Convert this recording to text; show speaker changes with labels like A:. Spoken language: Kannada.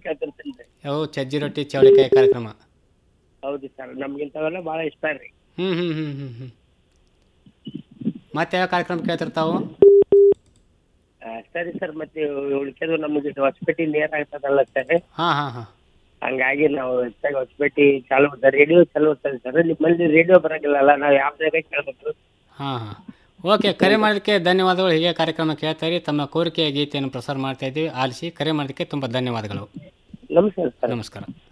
A: ಕೇಳ್ಕೊಂತೀನಿ ರೀ
B: ಅವು ಚಜ್ಜಿ ರೊಟ್ಟಿ ಚೌಳಿಕಾಯಿ ಕಾರ್ಯಕ್ರಮ
A: ಹೌದು ಸರ್ ನಮ್ಗೆ ಇಂಥವೆಲ್ಲ ಭಾಳ ಇಷ್ಟ ರೀ
B: ಹ್ಞೂ ಹ್ಞೂ ಹ್ಞೂ ಹ್ಞೂ ಹ್ಞೂ ಮತ್ತೆ ಯಾವ ಕಾರ್ಯಕ್ರಮ ಕೇಳ್ತಿರ್ತಾವು
A: ಆ, ಸರಿ ಸರ್ ಮತ್ತೆ ಉಳಿಕೆದು ನಮಗೆ ಹೊಸಪೇಟೆ ನಿಯರ್ ಆಗ್ತದಲ್ಲ ಸರ್
B: ಹಾಂ ಹಾಂ ಹಾಂ
A: ಹಂಗಾಗಿ ನಾವು ಹೆಚ್ಚಾಗಿ ಹೊಸಪೇಟೆ ಚಾಲು ರೇಡಿಯೋ ಚಾಲು ಇರ್ತದೆ ಸರ್ ನಿಮ್ಮಲ್ಲಿ ರೇಡಿಯೋ ಬರಂಗಿಲ್ಲಲ್ಲ ನಾವು ಯಾವ ಜಾಗ ಕೇಳ್ಬೇಕು
B: ಹಾಂ ಹಾಂ ಓಕೆ ಕರೆ ಮಾಡೋದಕ್ಕೆ ಧನ್ಯವಾದಗಳು ಹೀಗೆ ಕಾರ್ಯಕ್ರಮ ಕೇಳ್ತಾ ಇರಿ ತಮ್ಮ ಕೋರಿಕೆಯ ಗೀತೆಯನ್ನು ಪ್ರಸಾರ ಮಾಡ್ತಾ ಇದ್ದೀವಿ ಆಲಿಸಿ ಕರೆ ಮಾಡೋದಕ್ಕೆ ತುಂಬ ಧನ್ಯವಾದಗಳು
A: ನಮಸ್ಕಾರ ಸರ್
B: ನಮಸ್ಕಾರ